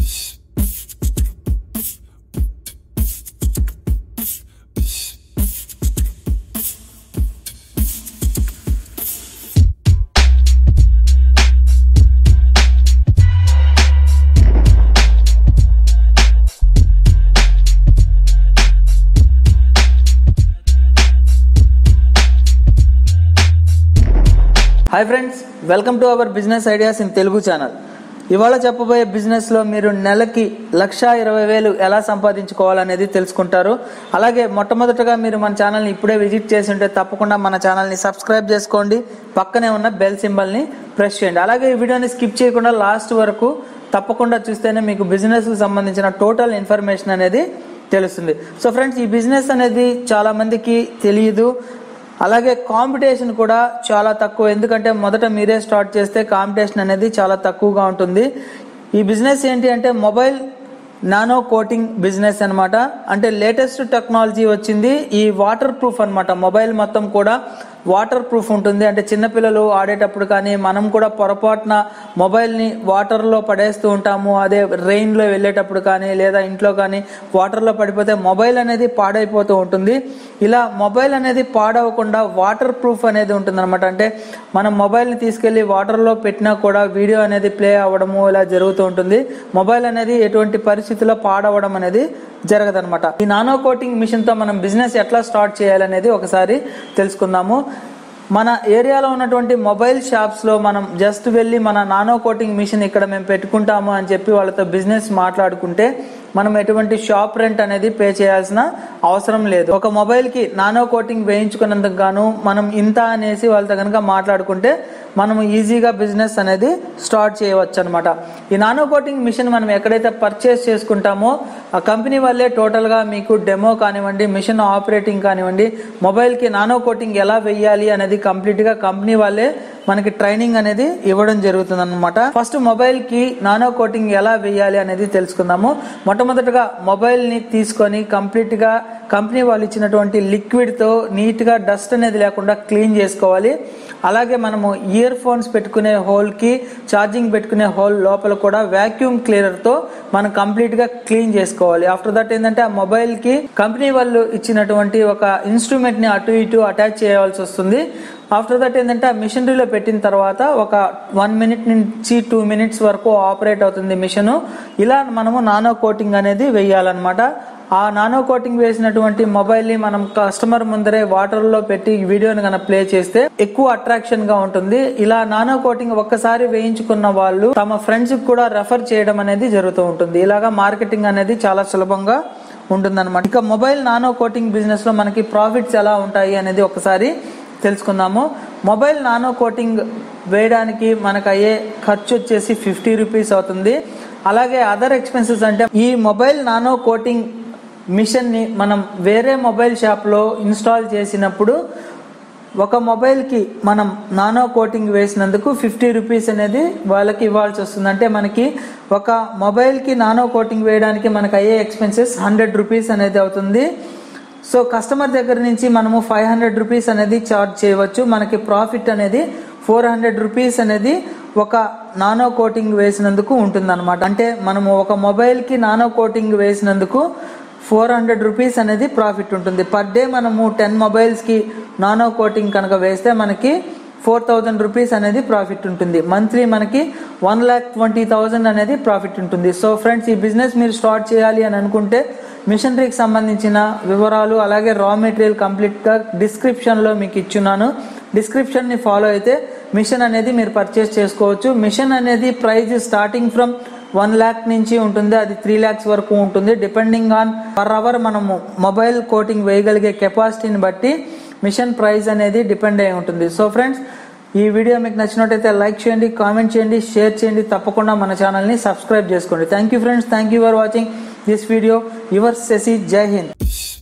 hi friends welcome to our business ideas in Telugu channel ఇవాళ చెప్పబోయే బిజినెస్లో మీరు నెలకి లక్ష ఇరవై వేలు ఎలా సంపాదించుకోవాలనేది తెలుసుకుంటారు అలాగే మొట్టమొదటగా మీరు మన ఛానల్ని ఇప్పుడే విజిట్ చేసి ఉంటే తప్పకుండా మన ఛానల్ని సబ్స్క్రైబ్ చేసుకోండి పక్కనే ఉన్న బెల్ సింబల్ని ప్రెస్ చేయండి అలాగే ఈ వీడియోని స్కిప్ చేయకుండా లాస్ట్ వరకు తప్పకుండా చూస్తేనే మీకు బిజినెస్కి సంబంధించిన టోటల్ ఇన్ఫర్మేషన్ అనేది తెలుస్తుంది సో ఫ్రెండ్స్ ఈ బిజినెస్ అనేది చాలా మందికి తెలియదు అలాగే కాంపిటీషన్ కూడా చాలా తక్కువ ఎందుకంటే మొదట మీరే స్టార్ట్ చేస్తే కాంపిటీషన్ అనేది చాలా తక్కువగా ఉంటుంది ఈ బిజినెస్ ఏంటి అంటే మొబైల్ నానో కోటింగ్ బిజినెస్ అన్నమాట అంటే లేటెస్ట్ టెక్నాలజీ వచ్చింది ఈ వాటర్ ప్రూఫ్ అన్నమాట మొబైల్ మొత్తం కూడా వాటర్ ప్రూఫ్ ఉంటుంది అంటే చిన్నపిల్లలు ఆడేటప్పుడు కానీ మనం కూడా పొరపాటున మొబైల్ని వాటర్లో పడేస్తూ ఉంటాము అదే రెయిన్లో వెళ్ళేటప్పుడు కానీ లేదా ఇంట్లో కానీ వాటర్లో పడిపోతే మొబైల్ అనేది పాడైపోతూ ఉంటుంది ఇలా మొబైల్ అనేది పాడవకుండా వాటర్ ప్రూఫ్ అనేది ఉంటుంది అనమాట అంటే మనం మొబైల్ని తీసుకెళ్లి వాటర్లో పెట్టినా కూడా వీడియో అనేది ప్లే అవ్వడము ఇలా జరుగుతూ ఉంటుంది మొబైల్ అనేది ఎటువంటి పరిస్థితుల్లో పాడవడం అనేది జరగదనమాట ఈ నానో కోటింగ్ మిషన్ తో మనం బిజినెస్ ఎట్లా స్టార్ట్ చేయాలనేది ఒకసారి తెలుసుకుందాము మన ఏరియాలో ఉన్నటువంటి మొబైల్ షాప్స్ లో మనం జస్ట్ వెళ్ళి మన నానో కోటింగ్ మిషన్ ఇక్కడ మేము పెట్టుకుంటాము అని చెప్పి వాళ్ళతో బిజినెస్ మాట్లాడుకుంటే మనం ఎటువంటి షాప్ రెంట్ అనేది పే చేయాల్సిన అవసరం లేదు ఒక మొబైల్ కి నానో కోటింగ్ వేయించుకున్నందుకు గాను మనం ఇంత అనేసి వాళ్ళతో కనుక మాట్లాడుకుంటే మనం ఈజీగా బిజినెస్ అనేది స్టార్ట్ చేయవచ్చు అనమాట ఈ నానో కోటింగ్ మిషన్ మనం ఎక్కడైతే పర్చేస్ చేసుకుంటామో ఆ కంపెనీ వాళ్ళే టోటల్ గా మీకు డెమో కానివ్వండి మిషన్ ఆపరేటింగ్ కానివ్వండి మొబైల్ కి నానో కోటింగ్ ఎలా వెయ్యాలి అనేది కంప్లీట్ గా కంపెనీ వాళ్ళే మనకి ట్రైనింగ్ అనేది ఇవ్వడం జరుగుతుంది అనమాట ఫస్ట్ మొబైల్ కి నానో కోటింగ్ ఎలా వేయాలి అనేది తెలుసుకుందాము మొట్టమొదటగా మొబైల్ ని తీసుకొని కంప్లీట్ గా కంపెనీ వాళ్ళు ఇచ్చినటువంటి లిక్విడ్ తో నీట్ గా డస్ట్ అనేది లేకుండా క్లీన్ చేసుకోవాలి అలాగే మనము ఇయర్ ఫోన్స్ పెట్టుకునే హోల్ కి ఛార్జింగ్ పెట్టుకునే హోల్ లోపల కూడా వాక్యూమ్ క్లీనర్ తో మనం కంప్లీట్ గా క్లీన్ చేసుకోవాలి ఆఫ్టర్ దట్ ఏంటంటే ఆ మొబైల్ కి కంపెనీ వాళ్ళు ఇచ్చినటువంటి ఒక ఇన్స్ట్రుమెంట్ ని అటు ఇటు అటాచ్ చేయాల్సి వస్తుంది ఆఫ్టర్ దట్ ఏంటంటే ఆ మిషనరీలో పెట్టిన తర్వాత ఒక వన్ మినిట్ నుంచి టూ మినిట్స్ వరకు ఆపరేట్ అవుతుంది మిషన్ ఇలా మనము నానో కోటింగ్ అనేది వేయాలన్నమాట ఆ నానో కోటింగ్ వేసినటువంటి మొబైల్ ని మనం కస్టమర్ ముందరే వాటర్ లో పెట్టి వీడియోని కనుక ప్లే చేస్తే ఎక్కువ అట్రాక్షన్ గా ఉంటుంది ఇలా నానో కోటింగ్ ఒక్కసారి వేయించుకున్న వాళ్ళు తమ ఫ్రెండ్స్ కూడా రెఫర్ చేయడం అనేది జరుగుతూ ఉంటుంది ఇలాగా మార్కెటింగ్ అనేది చాలా సులభంగా ఉంటుందన్నమాట ఇక మొబైల్ నానో కోటింగ్ బిజినెస్ లో మనకి ప్రాఫిట్స్ ఎలా ఉంటాయి అనేది ఒకసారి తెలుసుకుందాము మొబైల్ నానో కోటింగ్ వేయడానికి మనకు అయ్యే ఖర్చు వచ్చేసి ఫిఫ్టీ రూపీస్ అవుతుంది అలాగే అదర్ ఎక్స్పెన్సెస్ అంటే ఈ మొబైల్ నానో కోటింగ్ మిషన్ ని మనం వేరే మొబైల్ షాప్ లో ఇన్స్టాల్ చేసినప్పుడు ఒక మొబైల్ కి మనం నానో కోటింగ్ వేసినందుకు ఫిఫ్టీ రూపీస్ అనేది వాళ్ళకి ఇవ్వాల్సి వస్తుంది అంటే మనకి ఒక మొబైల్ కి నానో కోటింగ్ వేయడానికి మనకు అయ్యే ఎక్స్పెన్సెస్ హండ్రెడ్ రూపీస్ అనేది అవుతుంది సో కస్టమర్ దగ్గర నుంచి మనము ఫైవ్ హండ్రెడ్ రూపీస్ అనేది చార్జ్ చేయవచ్చు మనకి ప్రాఫిట్ అనేది ఫోర్ హండ్రెడ్ రూపీస్ అనేది ఒక నానో కోటింగ్ వేసినందుకు ఉంటుందన్నమాట అంటే మనము ఒక మొబైల్ కి నానో కోటింగ్ వేసినందుకు ఫోర్ హండ్రెడ్ రూపీస్ అనేది ప్రాఫిట్ ఉంటుంది పర్ డే మనము టెన్ మొబైల్స్ కి నానో కోటింగ్ కనుక వేస్తే మనకి ఫోర్ థౌజండ్ రూపీస్ అనేది ప్రాఫిట్ ఉంటుంది మంత్లీ మనకి వన్ ల్యాక్ ట్వంటీ థౌజండ్ అనేది ప్రాఫిట్ ఉంటుంది సో ఫ్రెండ్స్ ఈ బిజినెస్ మీరు స్టార్ట్ చేయాలి అని అనుకుంటే మిషనరీకి సంబంధించిన వివరాలు అలాగే రా మెటీరియల్ కంప్లీట్గా డిస్క్రిప్షన్లో మీకు ఇచ్చున్నాను డిస్క్రిప్షన్ని ఫాలో అయితే మిషన్ అనేది మీరు పర్చేస్ చేసుకోవచ్చు మిషన్ అనేది price starting from one lakh నుంచి ఉంటుంది అది త్రీ ల్యాక్స్ వరకు ఉంటుంది డిపెండింగ్ ఆన్ పర్ అవర్ మనము మొబైల్ కోటింగ్ వేయగలిగే కెపాసిటీని బట్టి మిషన్ ప్రైస్ అనేది డిపెండ్ అయి ఉంటుంది సో ఫ్రెండ్స్ ఈ వీడియో మీకు నచ్చినట్టయితే లైక్ చేయండి కామెంట్ చేయండి షేర్ చేయండి తప్పకుండా మన ఛానల్ని సబ్స్క్రైబ్ చేసుకోండి thank you friends thank you for watching this video your Shashi జై హింద్